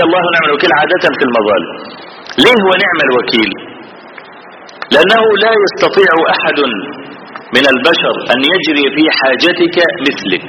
الله ونعم الوكيل عادة في المظالم ليه هو نعم الوكيل لأنه لا يستطيع أحد من البشر أن يجري في حاجتك مثلك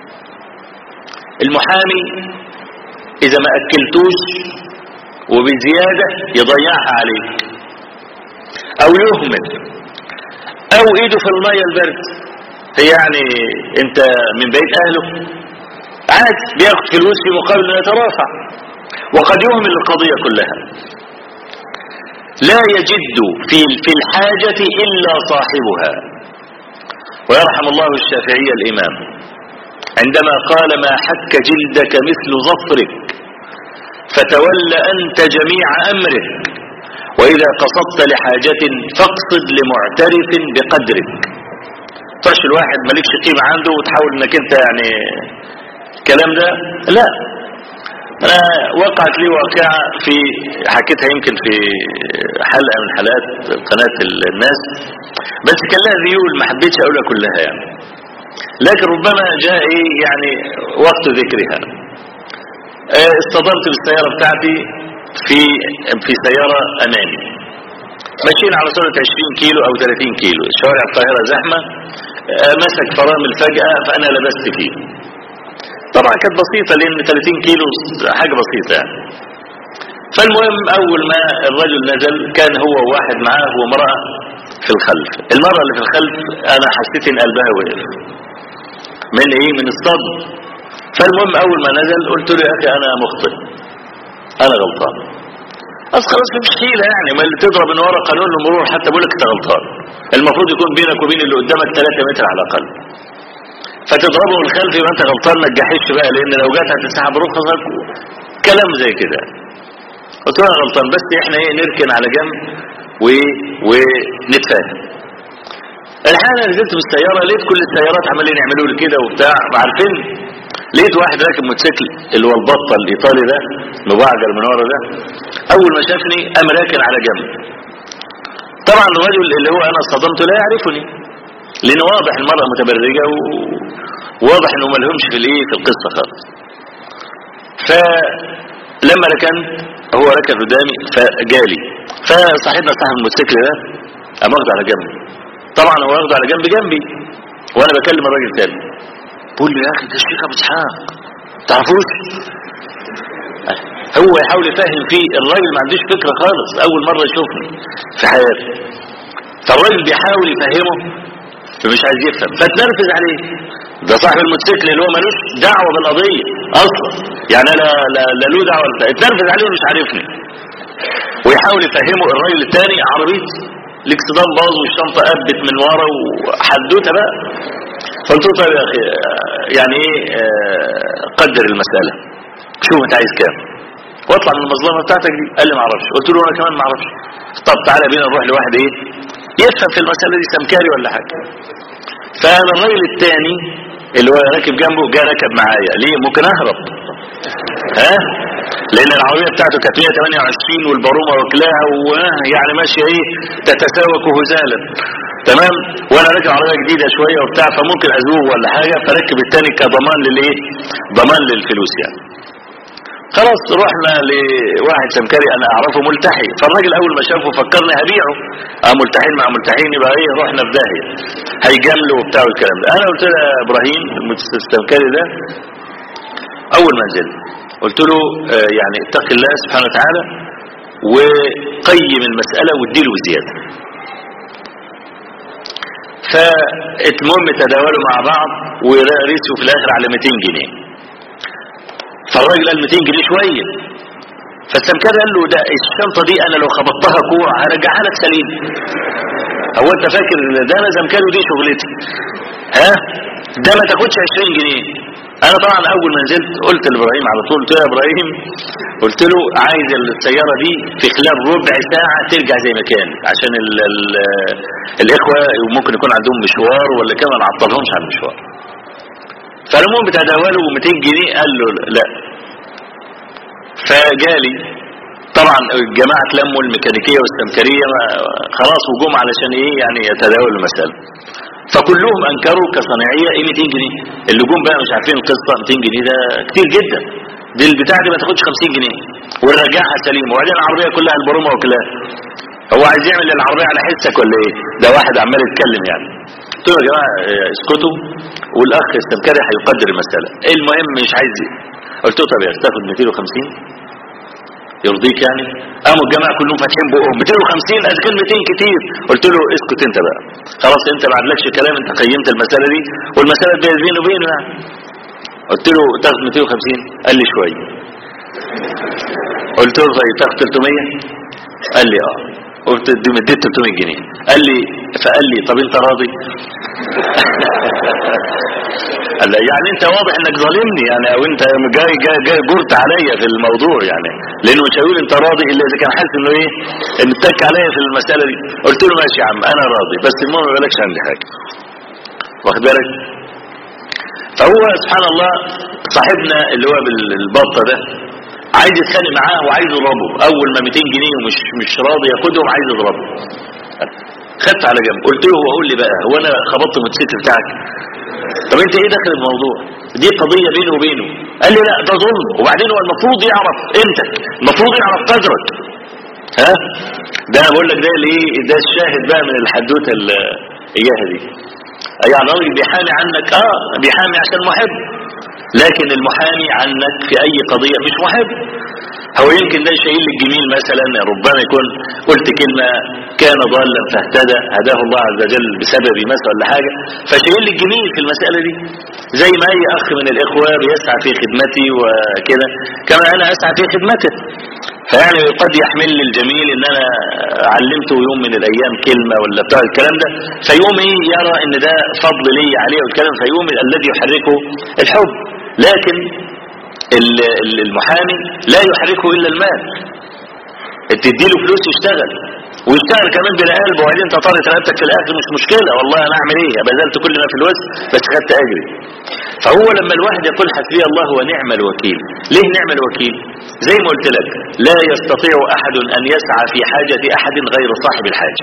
المحامي إذا ما أكلتوش وبزيادة يضيعها عليك أو يهمل أو إيده في المية البرد هي يعني أنت من بيت أهله عادي بياخد فلوس في مقابل أن يترافع وقد يهمل القضية كلها لا يجد في في الحاجة إلا صاحبها ويرحم الله الشافعي الإمام عندما قال ما حك جلدك مثل ظفرك فتول أنت جميع أمرك وإذا قصدت لحاجة فاقصد لمعترف بقدرك طش الواحد مالكش قيمة عنده وتحاول انك انت يعني الكلام ده لا انا وقعت لي واقعة في حكيتها يمكن في حلقة من حلقات قناة الناس بس كان لها ذيول ما حبيتش اقولها كلها يعني لكن ربما جاء ايه يعني وقت ذكرها اه اصطدمت بالسيارة بتاعتي في في سيارة امامي ماشيين على سرعة 20 كيلو او 30 كيلو شوارع القاهرة زحمة اه مسك فرامل فجأة فانا لبست فيه طبعا كانت بسيطة لان 30 كيلو حاجة بسيطة يعني فالمهم اول ما الرجل نزل كان هو واحد معاه وامرأة في الخلف المرأة اللي في الخلف انا حسيت ان قلبها وقف من ايه من الصدم فالمهم اول ما نزل قلت له يا اخي انا مخطئ انا غلطان بس خلاص مش حيلة يعني ما اللي تضرب من ورا قانون المرور حتى بقول لك انت غلطان المفروض يكون بينك وبين اللي قدامك 3 متر على الاقل فتضربه من الخلف يبقى انت غلطان ما تجحش بقى لان لو جت هتسحب رخصك كلام زي كده قلت له انا غلطان بس احنا ايه نركن على جنب و... ونتفاهم الحقيقه نزلت بالسياره لقيت كل السيارات عمالين يعملوا لي كده وبتاع عارفين لقيت واحد راكب موتوسيكل اللي هو البطه الايطالي ده مبعجر من ورا ده اول ما شافني قام راكن على جنب طبعا الرجل اللي هو انا اصطدمته لا يعرفني لان واضح المرأة متبرجة وواضح انه ما لهمش في الايه في القصة خالص فلما ركنت هو ركن قدامي فجالي فصاحبنا صاحب الموتوسيكل ده قام واخده على جنب طبعا هو واخده على جنب جنبي وانا بكلم الراجل تاني بقول له يا اخي ده الشيخ ابو اسحاق تعرفوش هو يحاول يفهم فيه الراجل ما عندوش فكرة خالص اول مرة يشوفني في حياته فالراجل بيحاول يفهمه فمش عايز يفهم فتنرفز عليه ده صاحب الموتوسيكل اللي هو ملوش دعوة بالقضية اصلا يعني لا لا, لا له دعوة اتنرفز عليه ومش عارفني ويحاول يفهمه الراجل الثاني عربيتي الاكسدام باظ والشنطة قبت من ورا وحدوته بقى فقلت له طيب يا اخي يعني ايه قدر المسألة شوف انت عايز كام واطلع من المظلمة بتاعتك دي قال لي ما اعرفش قلت له انا كمان ما اعرفش طب تعالى بينا نروح لواحد ايه يفهم في المسألة دي سمكاري ولا حاجة فانا الراجل الثاني اللي هو راكب جنبه جه ركب معايا ليه ممكن اهرب ها لان العربية بتاعته كانت 128 والبارومة واكلاها ويعني ماشية ايه تتساوك هزالا تمام وانا راكب عربية جديدة شوية وبتاع فممكن ازوغ ولا حاجة فركب الثاني كضمان للايه ضمان للفلوس يعني خلاص رحنا لواحد سمكري انا اعرفه ملتحي فالراجل اول ما شافه فكرني هبيعه اه ملتحين مع ملتحين يبقى ايه رحنا في داهيه هيجامله وبتاع والكلام ده انا قلت له يا ابراهيم السمكري ده اول ما نزل قلت له آه يعني اتق الله سبحانه وتعالى وقيم المسألة واديله زيادة فالمهم تداولوا مع بعض ورسوا في الاخر على 200 جنيه فالراجل قال 200 جنيه شوية فالسمكار قال له ده الشنطة دي انا لو خبطتها كوع هرجعها لك سليم هو انت فاكر ده انا زمكار ودي شغلتي ها ده ما تاخدش 20 جنيه انا طبعا اول ما نزلت قلت لابراهيم على طول قلت له يا ابراهيم قلت له عايز السيارة دي في خلال ربع ساعة ترجع زي ما كان عشان ال ال الاخوة ممكن يكون عندهم مشوار ولا كمان ما نعطلهمش على المشوار فالمهم بتداوله 200 جنيه قال له لا فجالي طبعا الجماعة لموا الميكانيكية والسمكرية خلاص وجم علشان ايه يعني يتداولوا المسألة فكلهم انكروا كصناعية ايه 200 جنيه اللي جم بقى مش عارفين القصة 200 جنيه ده كتير جدا دي البتاع دي ما تاخدش 50 جنيه ونرجعها سليمه وبعدين العربيه كلها البرومه وكلها هو عايز يعمل العربيه على حسك ولا ايه ده واحد عمال يتكلم يعني قلت له يا جماعه اه، اسكتوا والاخ السمكري هيقدر المساله المهم مش عايز قلت له طب يا أخي تاخد 250 يرضيك يعني قاموا الجماعه كلهم فاتحين بقهم 250 ادي كان 200 كتير قلت له اسكت انت بقى خلاص انت ما عندكش كلام انت قيمت المساله دي والمساله دي بيني وبينه يعني قلت له تاخد 250 قال لي شويه قلت له طيب تاخد 300 قال لي اه قلت دي مديت 300 جنيه قال لي فقال لي طب انت راضي قال لي يعني انت واضح انك ظالمني يعني او انت جاي جاي جاي جرت عليا في الموضوع يعني لانه مش هيقول انت راضي الا اذا كان حاسس انه ايه ان اتك عليا في المساله دي قلت له ماشي يا عم انا راضي بس المهم ما بالكش عندي حاجه واخد بالك فهو سبحان الله صاحبنا اللي هو بالبطه ده عايز يتخانق معاه وعايز يضربه اول ما 200 جنيه ومش مش راضي ياخدهم عايز يضربه خدت على جنب قلت له هو قول لي بقى هو انا خبطت الموتوسيكل بتاعك طب انت ايه داخل الموضوع دي قضية بيني وبينه قال لي لا ده ظلم وبعدين هو المفروض يعرف قيمتك المفروض يعرف قدرك ها ده انا بقول لك ده الايه ده الشاهد بقى من الحدوته الاياها دي يعني راجل بيحامي عنك اه بيحامي عشان محب لكن المحامي عنك في اي قضية مش محب هو يمكن ده شايل لك جميل مثلا ربما يكون قلت كلمة كان ضالا فاهتدى هداه الله عز وجل بسبب مثلا ولا حاجة فشايل لك جميل في المسألة دي زي ما اي اخ من الاخوة بيسعى في خدمتي وكده كما انا اسعى في خدمته فيعني قد يحمل لي الجميل ان انا علمته يوم من الايام كلمة ولا بتاع الكلام ده فيقوم ايه يرى ان ده فضل لي عليه والكلام فيقوم الذي يحركه الحب لكن المحامي لا يحركه الا المال تديله فلوس يشتغل ويشتغل كمان بلا قلب وبعدين انت طارت رقبتك في الاخر مش مشكله والله انا اعمل ايه بذلت كل ما في الوسط بس خدت اجري فهو لما الواحد يقول حسبي الله ونعم الوكيل ليه نعم الوكيل زي ما قلت لك لا يستطيع احد ان يسعى في حاجه احد غير صاحب الحاجه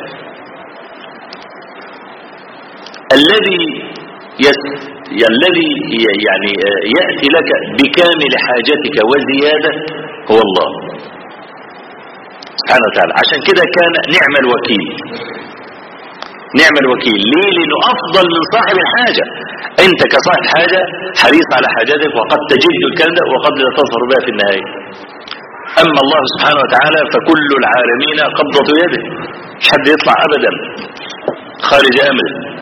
الذي يس الذي يعني يأتي لك بكامل حاجتك وزيادة هو الله سبحانه وتعالى عشان كده كان نعم الوكيل نعم الوكيل ليه لانه افضل من صاحب الحاجة انت كصاحب حاجة حريص على حاجتك وقد تجد الكلام ده وقد لا تظهر بها في النهاية اما الله سبحانه وتعالى فكل العالمين قبضة يده مش حد يطلع ابدا خارج امره